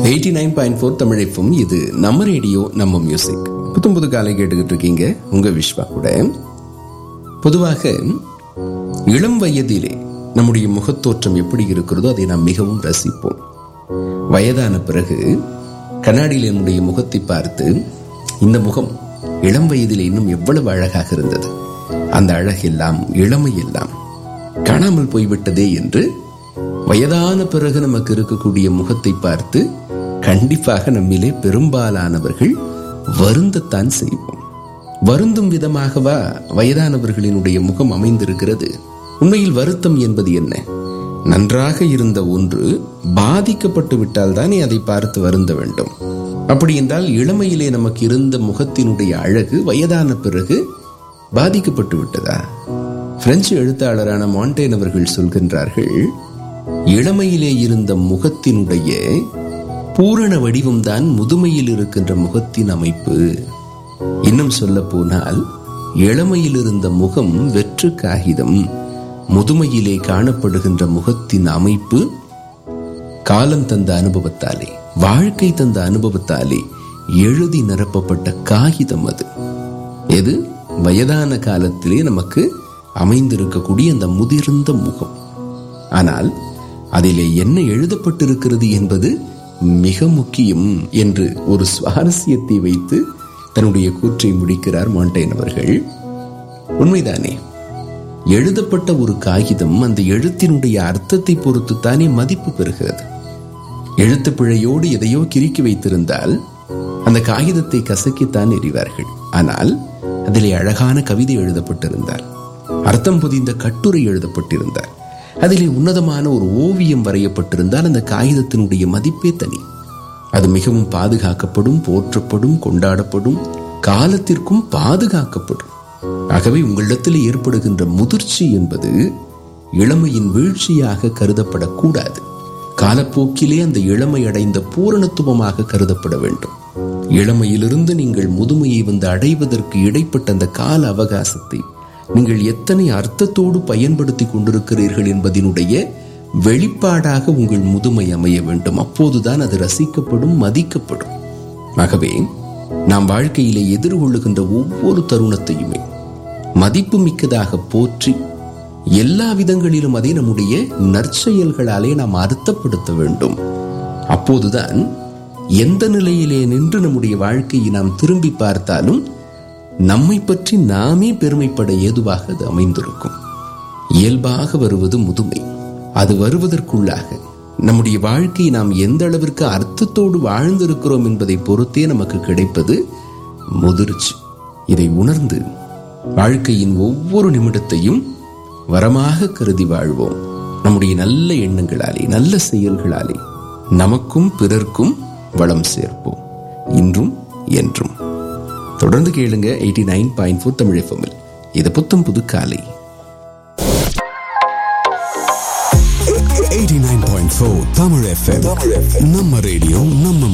Eighty nine point four தமிழைப்பும் இது நம்ம ரேடியோ நம்ம மியூசிக் புத்தம் புது காலை கேட்டுக்கிட்டு இருக்கீங்க உங்க விஸ்வா கூட பொதுவாக இளம் வயதிலே நம்முடைய முகத்தோற்றம் எப்படி இருக்கிறதோ அதை நாம் மிகவும் ரசிப்போம் வயதான பிறகு கண்ணாடியில் என்னுடைய முகத்தை பார்த்து இந்த முகம் இளம் வயதிலே இன்னும் எவ்வளவு அழகாக இருந்தது அந்த அழகெல்லாம் இளமை எல்லாம் காணாமல் போய்விட்டதே என்று வயதான பிறகு நமக்கு இருக்கக்கூடிய முகத்தை பார்த்து கண்டிப்பாக நம்மிலே பெரும்பாலானவர்கள் வருந்தத்தான் செய்வோம் வருந்தும் விதமாகவா வயதானவர்களினுடைய முகம் அமைந்திருக்கிறது உண்மையில் வருத்தம் என்பது என்ன நன்றாக இருந்த ஒன்று பாதிக்கப்பட்டு விட்டால் தானே அதை பார்த்து வருந்த வேண்டும் அப்படி என்றால் இளமையிலே நமக்கு இருந்த முகத்தினுடைய அழகு வயதான பிறகு பாதிக்கப்பட்டு விட்டதா பிரெஞ்சு எழுத்தாளரான மாண்டேன் அவர்கள் சொல்கின்றார்கள் இளமையிலே இருந்த முகத்தினுடைய பூரண வடிவம்தான் முதுமையில் இருக்கின்ற முகத்தின் அமைப்பு இன்னும் சொல்ல போனால் இளமையில் இருந்த முகம் வெற்று காகிதம் முதுமையிலே காணப்படுகின்ற முகத்தின் அமைப்பு காலம் தந்த அனுபவத்தாலே வாழ்க்கை தந்த அனுபவத்தாலே எழுதி நிரப்பப்பட்ட காகிதம் அது எது வயதான காலத்திலே நமக்கு அமைந்திருக்கக்கூடிய அந்த முதிர்ந்த முகம் ஆனால் அதிலே என்ன எழுதப்பட்டிருக்கிறது என்பது மிக முக்கியம் என்று ஒரு சுவாரஸ்யத்தை வைத்து தன்னுடைய கூற்றை முடிக்கிறார் மாண்டேன் அவர்கள் உண்மைதானே எழுதப்பட்ட ஒரு காகிதம் அந்த எழுத்தினுடைய அர்த்தத்தை பொறுத்து தானே மதிப்பு பெறுகிறது எழுத்து பிழையோடு எதையோ கிறுக்கி வைத்திருந்தால் அந்த காகிதத்தை கசக்கித்தான் எறிவார்கள் ஆனால் அதிலே அழகான கவிதை எழுதப்பட்டிருந்தார் அர்த்தம் புதிந்த கட்டுரை எழுதப்பட்டிருந்தார் அதிலே உன்னதமான ஒரு ஓவியம் வரையப்பட்டிருந்தால் அந்த காகிதத்தினுடைய மதிப்பே தனி அது மிகவும் பாதுகாக்கப்படும் போற்றப்படும் கொண்டாடப்படும் காலத்திற்கும் பாதுகாக்கப்படும் ஆகவே உங்களிடத்தில் ஏற்படுகின்ற முதிர்ச்சி என்பது இளமையின் வீழ்ச்சியாக கருதப்படக்கூடாது காலப்போக்கிலே அந்த இளமை அடைந்த பூரணத்துவமாக கருதப்பட வேண்டும் இளமையிலிருந்து நீங்கள் முதுமையை வந்து அடைவதற்கு இடைப்பட்ட அந்த கால அவகாசத்தை நீங்கள் எத்தனை அர்த்தத்தோடு பயன்படுத்தி கொண்டிருக்கிறீர்கள் என்பதனுடைய வெளிப்பாடாக உங்கள் முதுமை அமைய வேண்டும் அப்போதுதான் அது ரசிக்கப்படும் மதிக்கப்படும் ஆகவே நாம் வாழ்க்கையிலே எதிர்கொள்ளுகின்ற ஒவ்வொரு தருணத்தையுமே மதிப்பு மிக்கதாக போற்றி எல்லா விதங்களிலும் அதை நம்முடைய நற்செயல்களாலே நாம் அர்த்தப்படுத்த வேண்டும் அப்போதுதான் எந்த நிலையிலே நின்று நம்முடைய வாழ்க்கையை நாம் திரும்பி பார்த்தாலும் நம்மை பற்றி நாமே பெருமைப்பட ஏதுவாக அது அமைந்திருக்கும் இயல்பாக வருவது முதுமை அது வருவதற்குள்ளாக நம்முடைய வாழ்க்கையை நாம் எந்த அளவிற்கு அர்த்தத்தோடு வாழ்ந்திருக்கிறோம் என்பதை பொறுத்தே நமக்கு கிடைப்பது முதிர்ச்சி இதை உணர்ந்து வாழ்க்கையின் ஒவ்வொரு நிமிடத்தையும் வரமாக கருதி வாழ்வோம் நம்முடைய நல்ல எண்ணங்களாலே நல்ல செயல்களாலே நமக்கும் பிறர்க்கும் வளம் சேர்ப்போம் இன்றும் என்றும் தொடர்ந்து கேளுங்க eighty nine point four Tamil எஃப்எம்மில் இது புத்தம் புது காலை 89.4 Tamil FM. நம்ம ரேடியோ நம்ம